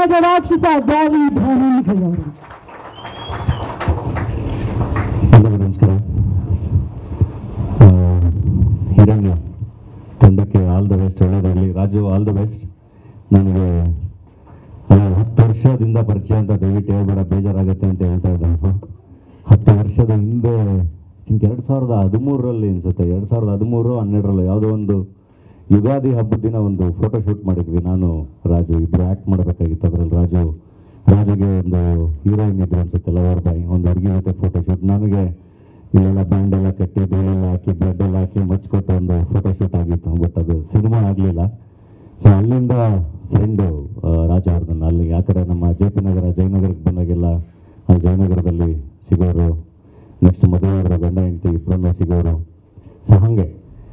ರಾಕ್ಷಸ ಗಾಳಿ ಧನಂಜಯ ಅವರು ಎಲ್ಲರಿಗೂ ನಮಸ್ಕಾರ ಆ, ಹಿರಣ್ಯ ತಂಡಕ್ಕೆ ಆಲ್ ದ ಬೆಸ್ಟ್ ಒಳ್ಳೇದಾಗಲಿ ರಾಜು ಆಲ್ ದ ಬೆಸ್ಟ್ ನನಗೆ ಆ, ಹತ್ತು ವರ್ಷದಿಂದ ಪರಿಚಯ ಅಂತ ದಯವಿಟ್ಟು ಹೇಳ್ಬೇಡ ಬೇಜಾರಾಗುತ್ತೆ ಅಂತ ಹೇಳ್ತಾ ಇದ್ದಾನು ಹತ್ತು ವರ್ಷದ ಹಿಂದೆ ಥಿಂಕ್ ಎರಡು ಸಾವಿರದ ಹದಿಮೂರರಲ್ಲಿ ಅನಿಸುತ್ತೆ ಎರಡು ಸಾವಿರದ ಹದಿಮೂರು ಹನ್ನೆರಡರಲ್ಲಿ ಯಾವುದೋ ಒಂದು ಯುಗಾದಿ ಹಬ್ಬದ ದಿನ ಒಂದು ಫೋಟೋ ಶೂಟ್ ಮಾಡಿದ್ವಿ ನಾನು ರಾಜು ಇಬ್ಬರು ಆ್ಯಕ್ಟ್ ಮಾಡಬೇಕಾಗಿತ್ತು ಅದರಲ್ಲಿ ರಾಜು ರಾಜುಗೆ ಒಂದು ಹೀರೋಯಿನ್ ಇದ್ರು ಅನ್ಸುತ್ತೆ ಲವರ್ ಬಾಯ್ ಒಂದು ಹುಡುಗಿ ಜೊತೆ ಫೋಟೋ ಶೂಟ್ ನನಗೆ ಇಲ್ಲೆಲ್ಲ ಬ್ಯಾಂಡ್ ಎಲ್ಲ ಕಟ್ಟಿ ಧೂಳೆಲ್ಲ ಹಾಕಿ ಬ್ಲಡ್ ಎಲ್ಲ ಹಾಕಿ ಮಚ್ಕೊಟ್ಟು ಒಂದು ಫೋಟೋ ಶೂಟ್ ಆಗಿತ್ತು ಬಟ್ ಅದು ಸಿನಿಮಾ ಆಗಲಿಲ್ಲ ಸೊ ಅಲ್ಲಿಂದ ಫ್ರೆಂಡು ರಾಜ ಅವ್ರನ್ನ ಅಲ್ಲಿ ಆ ಕಡೆ ನಮ್ಮ ಜೆ ಪಿ ನಗರ ಜಯನಗರಕ್ಕೆ ಬಂದಾಗೆಲ್ಲ ಅಲ್ಲಿ ಜಯನಗರದಲ್ಲಿ ಸಿಗೋರು ನೆಕ್ಸ್ಟ್ ಮದುವೆ ಆದ್ರೆ ಗಂಡ ಹೆಂಡತಿ ಇಬ್ಬರನ್ನ ಸಿಗೋರು ಸೊ ಹಾಗೆ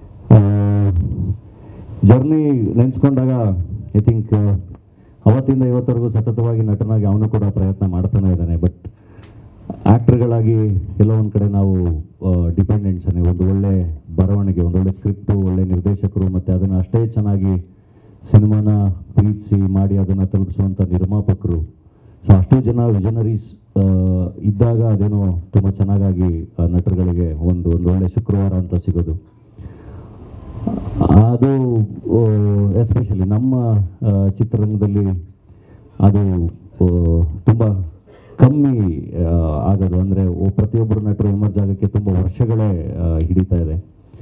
ಜರ್ನಿ ನೆನೆಸ್ಕೊಂಡಾಗ ಐ ಥಿಂಕ್ ಅವತ್ತಿಂದ ಇವತ್ತರೆಗೂ ಸತತವಾಗಿ ನಟನಾಗಿ ಅವನು ಕೂಡ ಪ್ರಯತ್ನ ಮಾಡ್ತಾನೆ ಇದ್ದಾನೆ ಬಟ್ ಆ್ಯಕ್ಟ್ರ್ಗಳಾಗಿ ಎಲ್ಲೋ ಒಂದು ಕಡೆ ನಾವು ಡಿಪೆಂಡೆಂಟ್ಸನ್ನೇ ಒಂದು ಒಳ್ಳೆ ಬರವಣಿಗೆ ಒಂದು ಒಳ್ಳೆ ಸ್ಕ್ರಿಪ್ಟು ಒಳ್ಳೆ ನಿರ್ದೇಶಕರು ಮತ್ತು ಅದನ್ನು ಅಷ್ಟೇ ಚೆನ್ನಾಗಿ ಸಿನಿಮಾನ ಪ್ರೀತಿಸಿ ಮಾಡಿ ಅದನ್ನು ತಲುಪಿಸುವಂಥ ನಿರ್ಮಾಪಕರು ಸೊ ಅಷ್ಟು ಜನ ವಿಷನರೀಸ್ ಇದ್ದಾಗ ಅದೇನೋ ತುಂಬ ಚೆನ್ನಾಗಾಗಿ ಆ, ನಟರುಗಳಿಗೆ ಒಂದು ಒಂದು ಒಳ್ಳೆ ಶುಕ್ರವಾರ ಅಂತ ಸಿಗೋದು ಅದು ಎಸ್ಪೆಷಲಿ ನಮ್ಮ ಆ, ಚಿತ್ರರಂಗದಲ್ಲಿ ಅದು ತುಂಬ ಕಮ್ಮಿ ಆ, ಆಗೋದು ಅಂದರೆ ಪ್ರತಿಯೊಬ್ಬರು ನಟರು ಎಮರ್ಜ್ ಆಗೋಕ್ಕೆ ತುಂಬ ವರ್ಷಗಳೇ ಆ, ಹಿಡಿತಾ ಇದೆ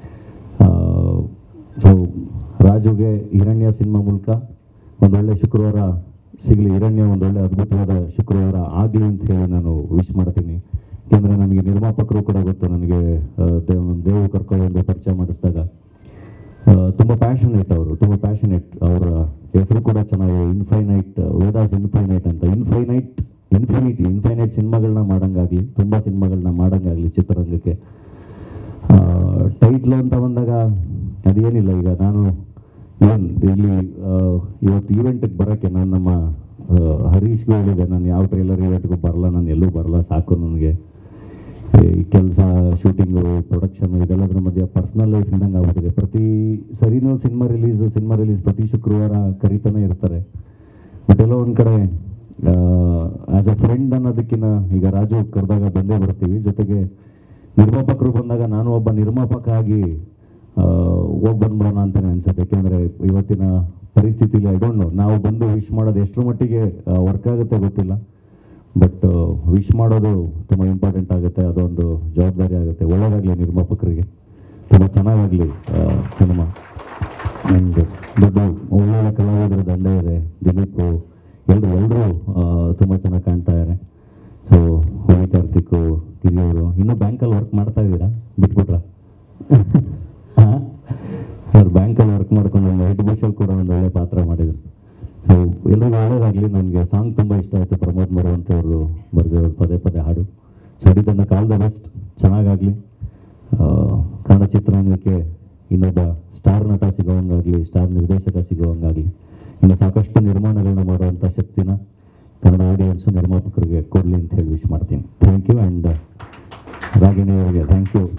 ಸೊ ರಾಜುಗೆ ಹಿರಣ್ಯ ಸಿನಿಮಾ ಮೂಲಕ ಒಂದೊಳ್ಳೆ ಶುಕ್ರವಾರ ಸಿಗಲಿ ಹಿರಣ್ಯ ಒಂದೊಳ್ಳೆ ಅದ್ಭುತವಾದ ಶುಕ್ರವಾರ ಆಗಲಿ ಅಂತ ಹೇಳಿ ನಾನು ವಿಶ್ ಮಾಡ್ತೀನಿ ಯಾಕೆಂದರೆ ನನಗೆ ನಿರ್ಮಾಪಕರು ಕೂಡ ಗೊತ್ತು ನನಗೆ ಆ, ದೇವ್ ದೇವು ಕರ್ಕೊಂಡು ಪರಿಚಯ ಮಾಡಿಸಿದಾಗ ತುಂಬ ಪ್ಯಾಷನೇಟ್ ಅವರು ತುಂಬ ಪ್ಯಾಷನೇಟ್ ಅವರ ಹೆಸರು ಕೂಡ ಚೆನ್ನಾಗಿ ಇನ್ಫೈನೈಟ್ ವೇದಾಸ್ ಇನ್ಫೈನೈಟ್ ಅಂತ ಇನ್ಫೈನೈಟ್ ಇನ್ಫಿನಿಟಿ ಇನ್ಫೈನೈಟ್ ಸಿನಿಮಾಗಳನ್ನ ಮಾಡೋಂಗಾಗಲಿ ತುಂಬ ಸಿನಿಮಾಗಳನ್ನ ಮಾಡೋಂಗಾಗಲಿ ಚಿತ್ರರಂಗಕ್ಕೆ ಟೈಟ್ಲು ಅಂತ ಬಂದಾಗ ಅದೇನಿಲ್ಲ ಈಗ ನಾನು ಇವನ್ ಇಲ್ಲಿ ಆ, ಇವತ್ತು ಈವೆಂಟಿಗೆ ಬರೋಕ್ಕೆ ನಾನು ನಮ್ಮ ಆ, ಹರೀಶ್ಗೂ ಹೇಳಿದೆ ನಾನು ಯಾವ ಟ್ರೈಲರ್ ಈವೆಂಟ್ಗೂ ಬರಲ್ಲ ನಾನು ಎಲ್ಲೂ ಬರಲ್ಲ ಸಾಕು ನನಗೆ ಈ ಕೆಲಸ ಶೂಟಿಂಗು ಪ್ರೊಡಕ್ಷನ್ ಇದೆಲ್ಲದ್ರ ಮಧ್ಯೆ ಪರ್ಸ್ನಲ್ ಲೈಫ್ ಇದ್ದಂಗೆ ಆಗ್ಬಿಟ್ಟಿದೆ ಪ್ರತಿ ಸರಿನೂ ಸಿನಿಮಾ ರಿಲೀಸು ಸಿನಿಮಾ ರಿಲೀಸ್ ಪ್ರತಿ ಶುಕ್ರವಾರ ಕರಿತಾನೆ ಇರ್ತಾರೆ ಬಟ್ ಎಲ್ಲೋ ಒಂದು ಕಡೆ ಆ್ಯಸ್ ಅ ಫ್ರೆಂಡ್ ಅನ್ನೋದಕ್ಕಿಂತ ಈಗ ರಾಜು ಕರೆದಾಗ ಬಂದೇ ಬರ್ತೀವಿ ಜೊತೆಗೆ ನಿರ್ಮಾಪಕರು ಬಂದಾಗ ನಾನು ಒಬ್ಬ ನಿರ್ಮಾಪಕ ಆಗಿ ಹೋಗಿ ಬಂದ್ಬಿಡೋಣ ಅಂತಲೇ ಅನ್ಸುತ್ತೆ ಯಾಕೆಂದರೆ ಇವತ್ತಿನ ಪರಿಸ್ಥಿತಿಲಿ ಐ ಡೋಂಟ್ ನೋ ನಾವು ಬಂದು ವಿಶ್ ಮಾಡೋದು ಎಷ್ಟರ ಮಟ್ಟಿಗೆ ವರ್ಕ್ ಆಗುತ್ತೆ ಗೊತ್ತಿಲ್ಲ ಬಟ್ ವಿಶ್ ಮಾಡೋದು ತುಂಬ ಇಂಪಾರ್ಟೆಂಟ್ ಆಗುತ್ತೆ ಅದೊಂದು ಜವಾಬ್ದಾರಿ ಆಗುತ್ತೆ ಒಳ್ಳೆಯದಾಗಲಿ ನಿರ್ಮಾಪಕರಿಗೆ ತುಂಬ ಚೆನ್ನಾಗಾಗಲಿ ಸಿನಿಮಾ ಆ್ಯಂಡ್ ದೊಡ್ಡ ಒಳ್ಳೊಳ್ಳೆ ಕಲಾವಿದರ ದಂಡ ಇದೆ ದಿಲೀಪ್ ಎಲ್ಲರೂ ಎಲ್ಲರೂ ತುಂಬ ಚೆನ್ನಾಗಿ ಕಾಣ್ತಾ ಇದ್ದಾರೆ ಸೊ ಹೋಳಿ ಕಾರ್ತಿಕ್ ಗಿರಿಯವರು ಇನ್ನೂ ಬ್ಯಾಂಕಲ್ಲಿ ವರ್ಕ್ ಮಾಡ್ತಾ ಇದ್ದೀರಾ ಬಿಟ್ಬಿಟ್ರಾ ಹಾಂ ಅವ್ರು ಬ್ಯಾಂಕಲ್ಲಿ ವರ್ಕ್ ಮಾಡ್ಕೊಂಡು ಒಂದು ಹೆಡ್ ಬಸ್ಸಲ್ಲಿ ಕೂಡ ಒಂದು ಒಳ್ಳೆ ಪಾತ್ರ ಮಾಡಿದರು ಸೊ ಎಲ್ರಿಗೂ ಒಳ್ಳೇದಾಗಲಿ ನನಗೆ ಸಾಂಗ್ ತುಂಬ ಇಷ್ಟ ಆಯಿತು ಪ್ರಮೋದ್ ಮರುವಂತೆ ಅವರು ಬರೆದಿರೋದು ಪದೇ ಪದೇ ಹಾಡು ಸೊ ಅಡಿದನ್ನು ಕಾಲ್ ದ ಬೆಸ್ಟ್ ಚೆನ್ನಾಗಾಗಲಿ ಕನ್ನಡ ಚಿತ್ರರಂಗಕ್ಕೆ ಇನ್ನೊಬ್ಬ ಸ್ಟಾರ್ ನಟ ಸಿಗೋವಂಗಾಗಲಿ ಸ್ಟಾರ್ ನಿರ್ದೇಶಕ ಸಿಗೋವಂಗಾಗಲಿ ಇನ್ನು ಸಾಕಷ್ಟು ನಿರ್ಮಾಣಗಳನ್ನ ಮಾಡುವಂಥ ಶಕ್ತಿನ ಕನ್ನಡ ಆಡಿಯನ್ಸು ನಿರ್ಮಾಪಕರಿಗೆ ಕೊಡಲಿ ಅಂತ ಹೇಳಿ ವಿಶ್ ಮಾಡ್ತೀನಿ ಥ್ಯಾಂಕ್ ಯು ಆ್ಯಂಡ್ ರಾಗಿಣಿ ಅವರಿಗೆ ಥ್ಯಾಂಕ್ ಯು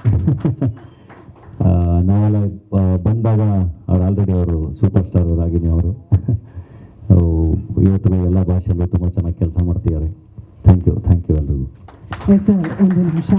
ನಾವೆಲ್ಲ ಆ, ಬಂದಾಗ ಅವ್ರು ಆಲ್ರೆಡಿ ಅವರು ಸೂಪರ್ ಸ್ಟಾರ್ ರಾಗಿಣಿ ಅವರು ಇವತ್ತು ಎಲ್ಲ ಭಾಷೆಯಲ್ಲೂ ತುಂಬ ಚೆನ್ನಾಗಿ ಕೆಲಸ ಮಾಡ್ತಿದ್ದಾರೆ ಥ್ಯಾಂಕ್ ಯು ಥ್ಯಾಂಕ್ ಯು ಎಲ್ರಿಗೂ ಎಸ್ ಸರ್ ಒಂದು ನಿಮಿಷ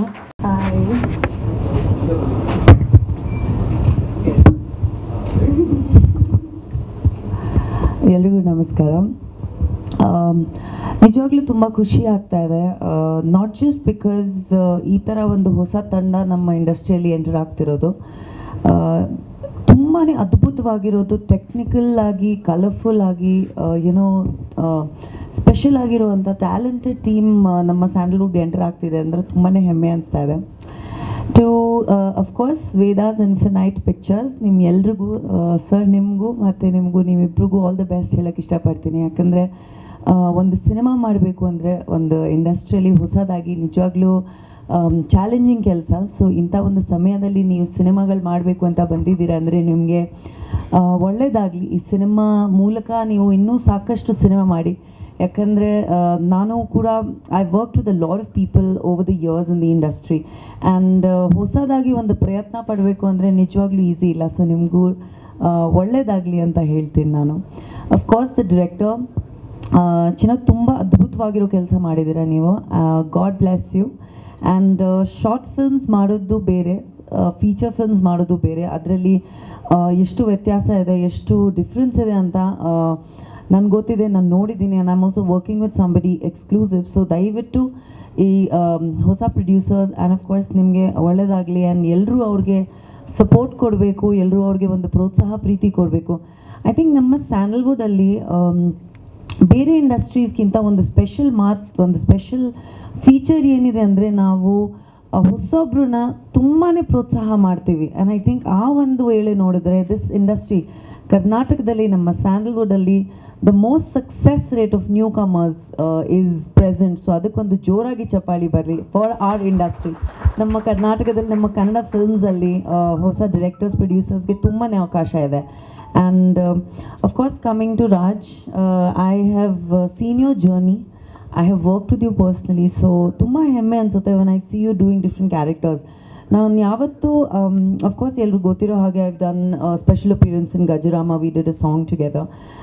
ಎಲ್ರಿಗೂ ನಮಸ್ಕಾರ ಆಮ್, ನಿಜವಾಗ್ಲೂ ತುಂಬ ಖುಷಿ ಆಗ್ತಾ ಇದೆ ನಾಟ್ ಜಸ್ಟ್ ಬಿಕಾಸ್ ಈ ಥರ ಒಂದು ಹೊಸ ತಂಡ ನಮ್ಮ ಇಂಡಸ್ಟ್ರಿಯಲ್ಲಿ ಎಂಟರ್ ಆಗ್ತಿರೋದು ತುಂಬಾ ಅದ್ಭುತವಾಗಿರೋದು ಟೆಕ್ನಿಕಲ್ ಆಗಿ ಕಲರ್ಫುಲ್ ಆಗಿ ಏನೋ ಸ್ಪೆಷಲ್ ಆಗಿರುವಂಥ ಟ್ಯಾಲೆಂಟೆಡ್ ಟೀಮ್ ನಮ್ಮ ಸ್ಯಾಂಡಲ್ವುಡ್ ಎಂಟರ್ ಆಗ್ತಿದೆ ಅಂದರೆ ತುಂಬಾ ಹೆಮ್ಮೆ ಅನಿಸ್ತಾ ಇದೆ to of course Vedas Infinite Pictures ನಿಮ್ಮ ಎಲ್ರಿಗೂ ಸರ್ ನಿಮಗೂ ಮತ್ತು ನಿಮಗೂ ನಿಮ್ಮಿಬ್ರಿಗೂ ಆಲ್ ದ ಬೆಸ್ಟ್ ಹೇಳೋಕ್ಕೆ ಇಷ್ಟಪಡ್ತೀನಿ ಯಾಕಂದರೆ ಒಂದು ಸಿನಿಮಾ ಮಾಡಬೇಕು ಅಂದರೆ ಒಂದು ಇಂಡಸ್ಟ್ರಿಯಲ್ಲಿ ಹೊಸದಾಗಿ ನಿಜವಾಗ್ಲೂ ಚಾಲೆಂಜಿಂಗ್ ಕೆಲಸ ಸೊ ಇಂಥ ಒಂದು ಸಮಯದಲ್ಲಿ ನೀವು ಸಿನಿಮಾಗಳು ಮಾಡಬೇಕು ಅಂತ ಬಂದಿದ್ದೀರಾ ಅಂದರೆ ನಿಮಗೆ ಒಳ್ಳೆಯದಾಗಲಿ ಈ ಸಿನಿಮಾ ಮೂಲಕ ನೀವು ಇನ್ನೂ ಸಾಕಷ್ಟು ಸಿನಿಮಾ ಮಾಡಿ ಯಾಕಂದರೆ ನಾನು ಕೂಡ I work to the lot of people over the years in the industry and ಹೊಸದಾಗಿ ಒಂದು ಪ್ರಯತ್ನ ಪಡಬೇಕು ಅಂದರೆ ನಿಜವಾಗ್ಲೂ ಈಸಿ ಇಲ್ಲ ಸೊ ನಿಮಗೂ ಒಳ್ಳೆಯದಾಗಲಿ ಅಂತ ಹೇಳ್ತೀನಿ ನಾನು ಅಫ್ಕೋರ್ಸ್ ದ ಡಿರೆಕ್ಟರ್ ಚಿನ್ನ ತುಂಬ ಅದ್ಭುತವಾಗಿರೋ ಕೆಲಸ ಮಾಡಿದ್ದೀರಾ ನೀವು God bless you and short films ಮಾಡೋದು ಬೇರೆ ಫೀಚರ್ ಫಿಲ್ಮ್ಸ್ ಮಾಡೋದು ಬೇರೆ ಅದರಲ್ಲಿ ಎಷ್ಟು ವ್ಯತ್ಯಾಸ ಇದೆ ಎಷ್ಟು ಡಿಫ್ರೆನ್ಸ್ ಇದೆ ಅಂತ ನನಗೆ ಗೊತ್ತಿದೆ ನಾನು ನೋಡಿದ್ದೀನಿ and I'm also working with somebody exclusive so ದಯವಿಟ್ಟು ಈ ಆಮ್, ಹೊಸ ಪ್ರೊಡ್ಯೂಸರ್ಸ್ ಆ್ಯಂಡ್ ಆಫ್ ಕೋರ್ಸ್ ನಿಮಗೆ ಒಳ್ಳೆಯದಾಗಲಿ ಆ್ಯಂಡ್ ಎಲ್ಲರೂ ಅವ್ರಿಗೆ ಸಪೋರ್ಟ್ ಕೊಡಬೇಕು ಎಲ್ಲರೂ ಅವ್ರಿಗೆ ಒಂದು ಪ್ರೋತ್ಸಾಹ ಪ್ರೀತಿ ಕೊಡಬೇಕು ಐ ಥಿಂಕ್ ನಮ್ಮ ಸ್ಯಾನಲ್ವುಡಲ್ಲಿ ಬೇರೆ ಇಂಡಸ್ಟ್ರೀಸ್ಗಿಂತ ಒಂದು ಸ್ಪೆಷಲ್ ಮಾತು ಒಂದು ಸ್ಪೆಷಲ್ ಫೀಚರ್ ಏನಿದೆ ಅಂದರೆ ನಾವು ಆ, ಹೊಸೊಬ್ರನ್ನ ತುಂಬಾ ಪ್ರೋತ್ಸಾಹ ಮಾಡ್ತೀವಿ ಆ್ಯಂಡ್ ಐ ಥಿಂಕ್ ಆ ಒಂದು ವೇಳೆ ನೋಡಿದ್ರೆ ದಿಸ್ ಇಂಡಸ್ಟ್ರಿ ಕರ್ನಾಟಕದಲ್ಲಿ ನಮ್ಮ ಸ್ಯಾಂಡಲ್ವುಡಲ್ಲಿ the most success rate of newcomers is present so ಅದಕ್ಕೊಂದು ಜೋರಾಗಿ ಚಪ್ಪಾಳಿ ಬರಲಿ ಫಾರ್ ಆರ್ ಇಂಡಸ್ಟ್ರಿ ನಮ್ಮ ಕರ್ನಾಟಕದಲ್ಲಿ ನಮ್ಮ ಕನ್ನಡ ಫಿಲ್ಮ್ಸಲ್ಲಿ ಹೊಸ ಡೈರೆಕ್ಟರ್ಸ್ ಪ್ರೊಡ್ಯೂಸರ್ಸ್ಗೆ ತುಂಬಾ ಅವಕಾಶ ಇದೆ and of course coming to Raj I have seen your journey I have work with you personally so ತುಂಬ ಹೆಮ್ಮೆ ಅನಿಸುತ್ತೆ when I see you doing different characters ನಾನು ಯಾವತ್ತೂ ಅಫ್ಕೋರ್ಸ್ ಎಲ್ರಿಗೂ ಗೊತ್ತಿರೋ ಹಾಗೆ I've done special appearance in Gajarama we did a song together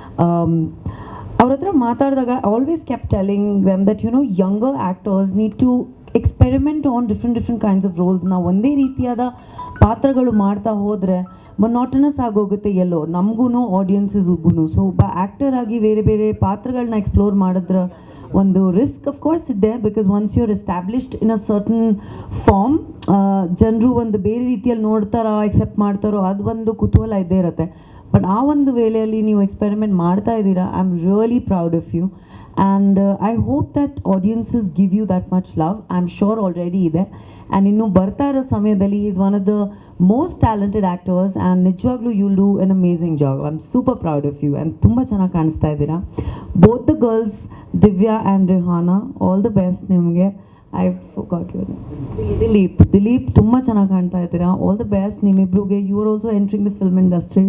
ಅವ್ರ ಹತ್ರ ಮಾತಾಡಿದಾಗ always kept telling them that you know younger actors need to experiment on different different kinds of roles ನಾವು ಒಂದೇ ರೀತಿಯಾದ ಪಾತ್ರಗಳು ಮಾಡ್ತಾ ಹೋದರೆ ಮೊನಾಟನಸ್ ಆಗೋಗುತ್ತೆ ಎಲ್ಲೋ ನಮಗೂ ಆಡಿಯನ್ಸಿಸ್ಗೂ ಸೊ ಒಬ್ಬ ಆ್ಯಕ್ಟರ್ ಆಗಿ ಬೇರೆ ಬೇರೆ ಪಾತ್ರಗಳನ್ನ ಎಕ್ಸ್ಪ್ಲೋರ್ ಮಾಡಿದ್ರೆ ಒಂದು ರಿಸ್ಕ್ ಆಫ್ ಕೋರ್ಸ್ ಇದೆ because once you're established in a certain form ಜನರು ಒಂದು ಬೇರೆ ರೀತಿಯಲ್ಲಿ ನೋಡ್ತಾರೋ ಎಕ್ಸೆಪ್ಟ್ ಮಾಡ್ತಾರೋ ಅದು ಒಂದು ಕುತೂಹಲ ಇದ್ದೇ ಇರುತ್ತೆ ಬಟ್ ಆ ಒಂದು ವೇಳೆಯಲ್ಲಿ ನೀವು ಎಕ್ಸ್ಪೆರಿಮೆಂಟ್ ಮಾಡ್ತಾ ಇದ್ದೀರಾ I am really proud of you and I hope that audiences give you that much love I am sure already ಇದೆ ಆ್ಯಂಡ್ ಇನ್ನು ಬರ್ತಾ ಇರೋ ಸಮಯದಲ್ಲಿ is one of the most talented actors and ನಿಜವಾಗ್ಲೂ you'll do an amazing job I am super proud of you and ತುಂಬ ಚೆನ್ನಾಗಿ ಕಾಣಿಸ್ತಾ ಇದ್ದೀರಾ both the girls Divya and Rihana all the best ನಿಮಗೆ I got you Dilip Dilip ತುಂಬ ಚೆನ್ನಾಗಿ ಕಾಣ್ತಾ ಇದ್ದೀರಾ ಆಲ್ ದ ಬೆಸ್ಟ್ ನಿಮ್ಮಿಬ್ರಿಗೆ you are also entering the film industry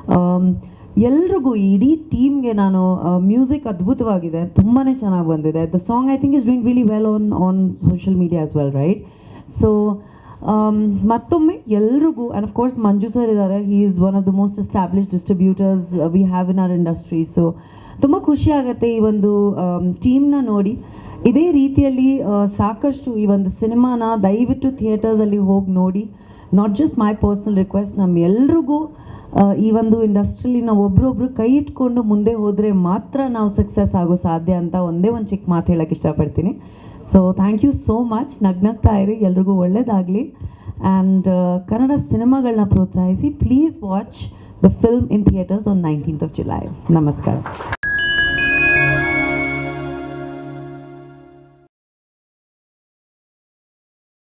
ಎಲ್ರಿಗೂ ಇಡೀ ಟೀಮ್ಗೆ ನಾನು ಮ್ಯೂಸಿಕ್ ಅದ್ಭುತವಾಗಿದೆ ತುಂಬಾ ಚೆನ್ನಾಗಿ ಬಂದಿದೆ the song I think is doing really well on on social media as well right so ಮತ್ತೊಮ್ಮೆ ಎಲ್ರಿಗೂ and of course Manju sir ಇದ್ದಾರೆ he is one of the most establish distributors we have in our industry so ತುಂಬ ಖುಷಿ ಆಗುತ್ತೆ ಈ ಒಂದು ಟೀಮ್ನ ನೋಡಿ ಇದೇ ರೀತಿಯಲ್ಲಿ ಆ, ಸಾಕಷ್ಟು ಈ ಒಂದು ಸಿನಿಮಾನ ದಯವಿಟ್ಟು ಥಿಯೇಟರ್ಸಲ್ಲಿ ಹೋಗಿ ನೋಡಿ not just my personal request ನಮ್ಮ ಎಲ್ರಿಗೂ ಆ, ಈ ಒಂದು ಇಂಡಸ್ಟ್ರಿಲಿ ನಾವು ಒಬ್ರೊಬ್ರು ಕೈ ಇಟ್ಕೊಂಡು ಮುಂದೆ ಹೋದರೆ ಮಾತ್ರ ನಾವು ಸಕ್ಸಸ್ ಆಗೋ ಸಾಧ್ಯ ಅಂತ ಒಂದೇ ಒಂದು ಚಿಕ್ಕ ಮಾತು ಹೇಳಕ್ಕೆ ಇಷ್ಟಪಡ್ತೀನಿ so thank you so much ನಗ್ನಗ್ತಾ ಇರಿ ಎಲ್ರಿಗೂ ಒಳ್ಳೇದಾಗಲಿ ಆ್ಯಂಡ್ ಕನ್ನಡ ಸಿನಿಮಾಗಳನ್ನ ಪ್ರೋತ್ಸಾಹಿಸಿ please watch the film in theatres on nineteenth of July ನಮಸ್ಕಾರ